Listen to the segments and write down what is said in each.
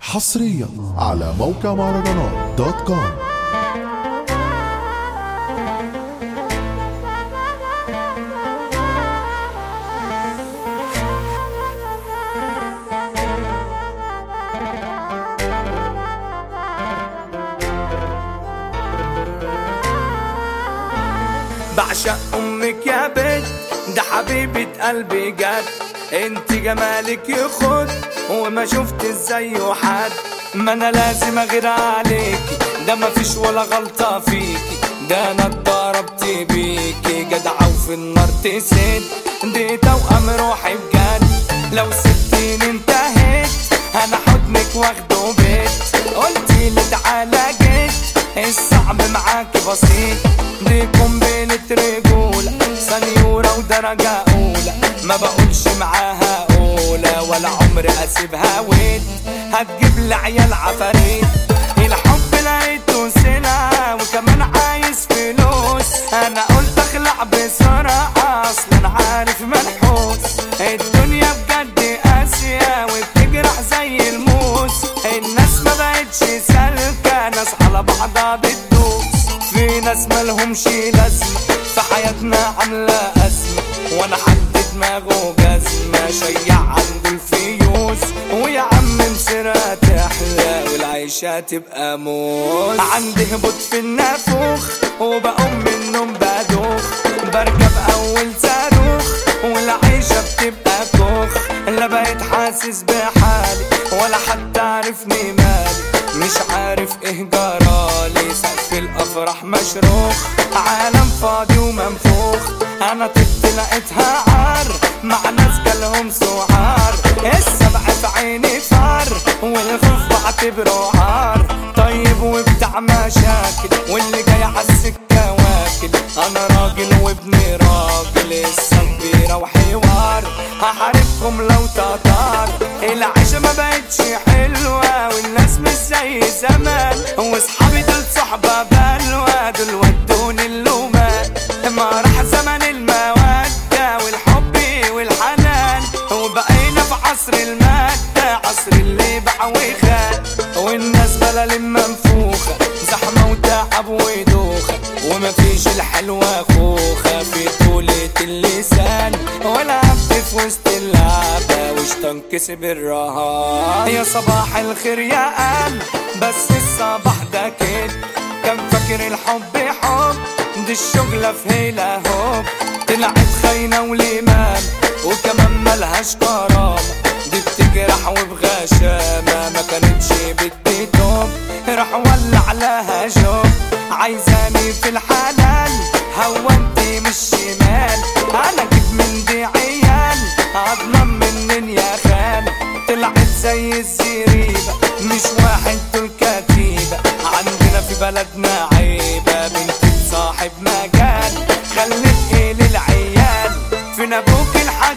حصريا على موقع مهرجانات دوت كوم بعشق امك يا بنت ده حبيبة قلبي جد انت جمالك يخد وما شفت زيه حد ما انا لازم اغير عليكي ده ما فيش ولا غلطة فيكي ده انا اتضربت بيكي جدعة وفي النار تسد دي توأم روحي بجد لو سبتيني انتهيت انا حضنك واخده بيت قلتي لي تعالى جيت الصعب معاكي بسيط دي قنبلة رجولة سنيورة ودرجة أولى ما بقولش معاها أولى ولا عمري أسيبها ود هتجيب لي عيال عفاريت الحب لقيته سلعة وكمان عايز فلوس أنا قلت أخلع بسرعة أصلا عارف منحوس الدنيا بجد قاسية وبتجرح زي الموس الناس ما بقتش سالكة ناس على بعضها بتدوس في ناس مالهمش لازمة في حياتنا عاملة أزمة وأنا حد دماغه جزمة شيع عنده الفيوس ويا عم مسيرها تحلى والعيشة تبقى موز عندي هبوط في النافوخ وبقوم من النوم بدوخ بركب أول صاروخ والعيشة بتبقى كوخ لا بقيت حاسس بحالي ولا حتى عارفني مالي مش عارف ايه جرالي سقف الافراح مشروخ عالم فاضي ومنفوخ انا طفت لقيتها عار مع ناس جالهم سعار السبع في عيني فار والخوف بعتبره عار طيب وبتاع مشاكل واللي جاي عالسكة واكل انا راجل وابني راجل السنبيرة وحوار هحاربكم لو تطار العيشة ما بقتش حلوة والناس مش زي زمان واصحابي دول صحبة بلوى دول ودوني اللومان ما راح زمن المودة والحب والحنان وبقينا في عصر المادة عصر اللي باع وخان والناس بلل منفوخة زحمة وتعب ودوخة ومفيش الحلوة خوخة في طولة اللسان ولا عبد في وسط اللعبة وشطن كسب الرهان يا صباح الخير يا قلب بس الصباح ده كده كان فاكر الحب حب دي الشغلة في هيلا هوب طلعت خاينة وليمان وكمان ملهاش كرامة دي بتجرح وبغشامة ما كانتش بدي توب راح ولع لها جوب عايزاني في الحلال هو انت مش شمال انا اجيب من دي عيال اضمن منين يا خال طلعت زي الزريبة مش واحد دول كتيبة عندنا في بلدنا عيبة بنت صاحب مجال خلت ايه للعيال فين ابوك الحاج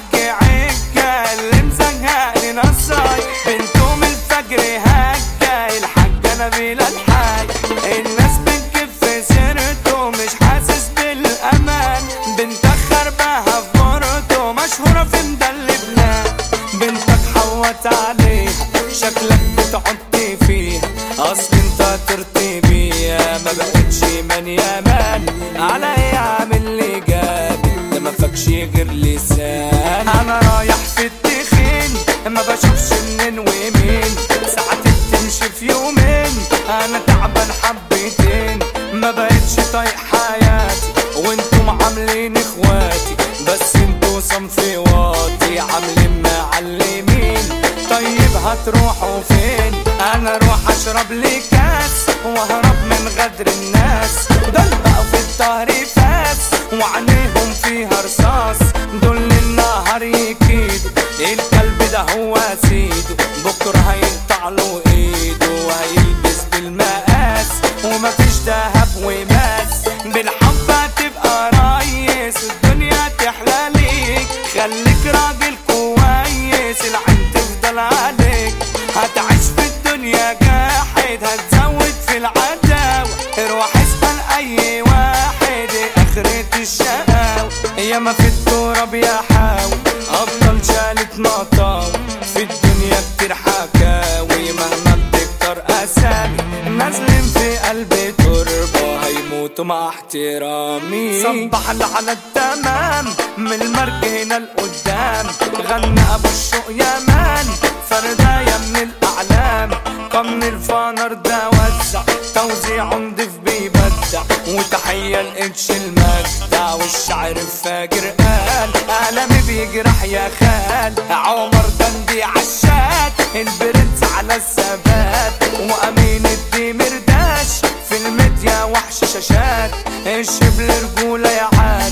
عجة اللي مزهقني نصاي بنته من الفجر هجة الحاجة نبيلة الحاج الناس بتجيب في سيرته مش حاسس بالامان بنتك خربها في مرته مشهورة في مدل بلاد بنتك حوت عليها شكلك بتحطي فيها اصل انت ترتي بيها ما بقتش من يمان على ايه عامل لي جاب ده ما فاكش غير لسان انا رايح في التخين ما بشوفش منين ومين ساعات بتمشي في يومين انا تعبان حبتين ما بقتش طايق حياتي وانتم عاملين اخواتي بس انتوا صنفي واطي عاملين معلمين طيب هتروحوا فين انا اروح اشرب لي كاس وهرب من غدر الناس دول بقوا في الظهر فاس وعينيهم فيها رصاص دول النهار يكيدوا الكلب ده هو سيده بكره هيقطع له ايده وهيلبس بالمقاس ومفيش دهب وماس بالحب هتبقى ريس الدنيا تحلى ليك خليك راجل كويس العين تفضل عليك هتعيش في الدنيا جاحد هتزود في العداوة روح اسأل اي واحد اخرة الشقاوة ياما في التراب يا حاوي افضل شالت مطاوي في الدنيا كتير حكاوي مهما قدرته مع احترامي صبح على التمام من المرج هنا لقدام غنى ابو الشوق يا مان فرداية من الاعلام قمن الفانر ده وزع توزيع نضيف بيبدع وتحية لإتش المجدع والشعر الفاجر قال قلمي بيجرح يا خال عمر دندي عشات البرنس على الثبات وأمين الدمرداش في الميديا وحش شاشات الشبل رجولة يا عاد